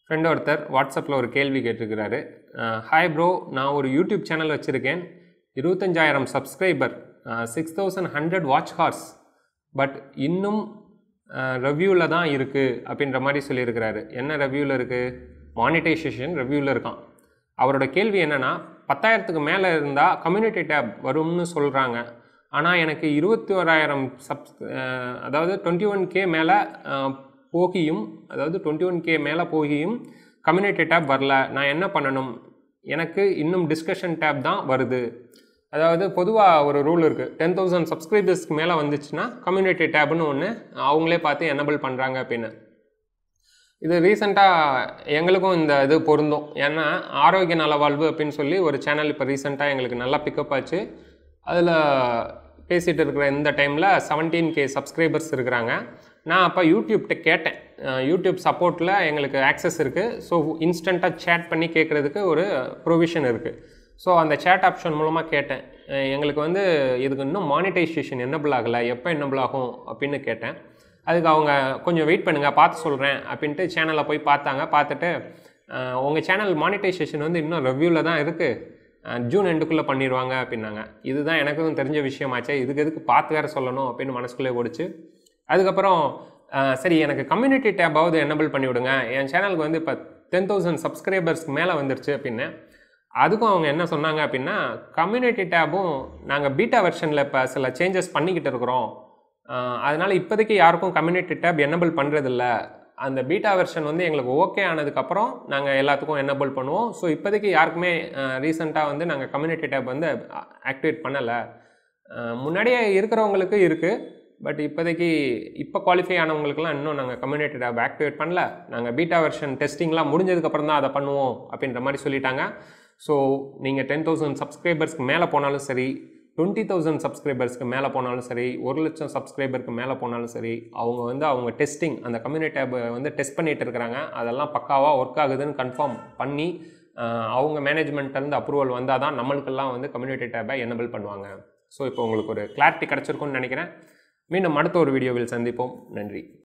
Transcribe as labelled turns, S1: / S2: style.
S1: friend ஒருத்தர் வாட்ஸ்அப்பில் ஒரு கேள்வி கேட்டிருக்கிறாரு ஹாய் ப்ரோ நான் ஒரு யூடியூப் சேனல் வச்சுருக்கேன் இருபத்தஞ்சாயிரம் subscriber six thousand hundred watch hours but இன்னும் ரிவ்யூவில் தான் இருக்குது அப்படின்ற மாதிரி சொல்லியிருக்கிறாரு என்ன ரிவ்யூவில் இருக்குது மானிட்டைசேஷன் ரிவ்யூவில் இருக்கான் அவரோட கேள்வி என்னென்னா பத்தாயிரத்துக்கு மேலே இருந்தால் கம்யூனிட்டி டேப் வரும்னு சொல்கிறாங்க ஆனால் எனக்கு இருபத்தி ஓராயிரம் சப்ஸ் அதாவது டுவெண்ட்டி ஒன் கே மேலே போகியும் அதாவது டுவெண்ட்டி ஒன் கே மேலே போகியும் கம்யூனிட்டி டேப் வரல நான் என்ன பண்ணணும் எனக்கு இன்னும் டிஸ்கஷன் டேப் தான் வருது அதாவது பொதுவாக ஒரு ரூல் இருக்குது டென் தௌசண்ட் சப்ஸ்கிரைபர்ஸ்க்கு மேலே வந்துச்சுன்னா கம்யூனிட்டி டேப்னு ஒன்று அவங்களே பார்த்து எனபிள் பண்ணுறாங்க அப்படின்னு இது ரீசெண்டாக எங்களுக்கும் இந்த இது பொருந்தும் ஏன்னா ஆரோக்கிய நலவாழ்வு அப்படின்னு சொல்லி ஒரு சேனல் இப்போ ரீசெண்டாக எங்களுக்கு நல்லா பிக்கப் ஆச்சு அதில் பேசிகிட்டு இருக்கிற இந்த டைமில் செவன்டீன் கே சப்ஸ்கிரைபர்ஸ் இருக்கிறாங்க நான் அப்போ யூடியூப்கிட்ட கேட்டேன் யூடியூப் சப்போர்ட்டில் எங்களுக்கு ஆக்சஸ் இருக்குது ஸோ இன்ஸ்டண்ட்டாக சேட் பண்ணி கேட்குறதுக்கு ஒரு ப்ரொவிஷன் இருக்குது ஸோ அந்த சேட் ஆப்ஷன் மூலமாக கேட்டேன் எங்களுக்கு வந்து இதுக்கு இன்னும் மானிட்டைசேஷன் என்னபிள் ஆகலை எப்போ என்னபிள் ஆகும் அப்படின்னு கேட்டேன் அதுக்கு அவங்க கொஞ்சம் வெயிட் பண்ணுங்கள் பார்த்து சொல்கிறேன் அப்படின்ட்டு சேனலில் போய் பார்த்தாங்க பார்த்துட்டு உங்கள் சேனல் மானிட்டைசேஷன் வந்து இன்னும் ரிவ்யூவில் தான் இருக்குது ஜூன் எண்டுக்குள்ளே பண்ணிடுவாங்க அப்படின்னாங்க இதுதான் எனக்கும் தெரிஞ்ச விஷயமாச்சே இதுக்கு எதுக்கு பார்த்து வேறு சொல்லணும் அப்படின்னு மனசுக்குள்ளே ஓடிச்சு அதுக்கப்புறம் சரி எனக்கு கம்யூனிட்டி டேப்பாவது என்னபிள் பண்ணி விடுங்க என் சேனலுக்கு வந்து இப்போ டென் தௌசண்ட் சப்ஸ்கிரைபர்ஸ்க்கு மேலே வந்துருச்சு அப்படின்னு அதுக்கும் அவங்க என்ன சொன்னாங்க அப்படின்னா கம்யூனிட்டி டேபும் நாங்கள் பீட்டா வெர்ஷனில் இப்போ சில சேஞ்சஸ் பண்ணிக்கிட்டு இருக்கிறோம் அதனால் இப்போதைக்கு யாருக்கும் கம்யூனிட்டி டேப் என்னபிள் பண்ணுறதில்ல அந்த பீட்டா வெர்ஷன் வந்து எங்களுக்கு ஓகே ஆனதுக்கப்புறம் நாங்கள் எல்லாத்துக்கும் என்னபிள் பண்ணுவோம் ஸோ இப்போதைக்கு யாருக்குமே ரீசெண்டாக வந்து நாங்கள் கம்யூனிட்டி டேப் வந்து ஆக்டிவேட் பண்ணலை முன்னாடியே இருக்கிறவங்களுக்கு இருக்குது பட் இப்போதைக்கு இப்போ குவாலிஃபை ஆனவங்களுக்குலாம் இன்னும் நாங்கள் கம்யூனிட்டி டேப் ஆக்டிவேட் பண்ணல நாங்கள் பீட்டா வெர்ஷன் டெஸ்டிங்லாம் முடிஞ்சதுக்கப்புறம் தான் அதை பண்ணுவோம் அப்படின்ற மாதிரி சொல்லிட்டாங்க ஸோ நீங்கள் டென் தௌசண்ட் சப்ஸ்கிரைபர்ஸ்க்கு மேலே போனாலும் சரி டுவெண்ட்டி தௌசண்ட் சப்ஸ்கிரைபர்ஸ்க்கு மேலே போனாலும் சரி ஒரு லட்சம் சப்ஸ்கிரைபருக்கு மேலே போனாலும் சரி அவங்க வந்து அவங்க டெஸ்டிங் அந்த கம்யூனிட்டி டேப்பை வந்து டெஸ்ட் பண்ணிகிட்டு இருக்கிறாங்க அதெல்லாம் பக்காவாக ஒர்க் ஆகுதுன்னு கன்ஃபார்ம் பண்ணி அவங்க மேனேஜ்மெண்ட்லேருந்து அப்ரூவல் வந்தால் தான் நம்மளுக்கெல்லாம் வந்து கம்யூனிட்டி டேப்பை எனபிள் பண்ணுவாங்க ஸோ இப்போ உங்களுக்கு ஒரு கிளாரிட்டி கிடச்சிருக்கும்னு நினைக்கிறேன் மீண்டும் அடுத்த ஒரு வீடியோவில் சந்திப்போம் நன்றி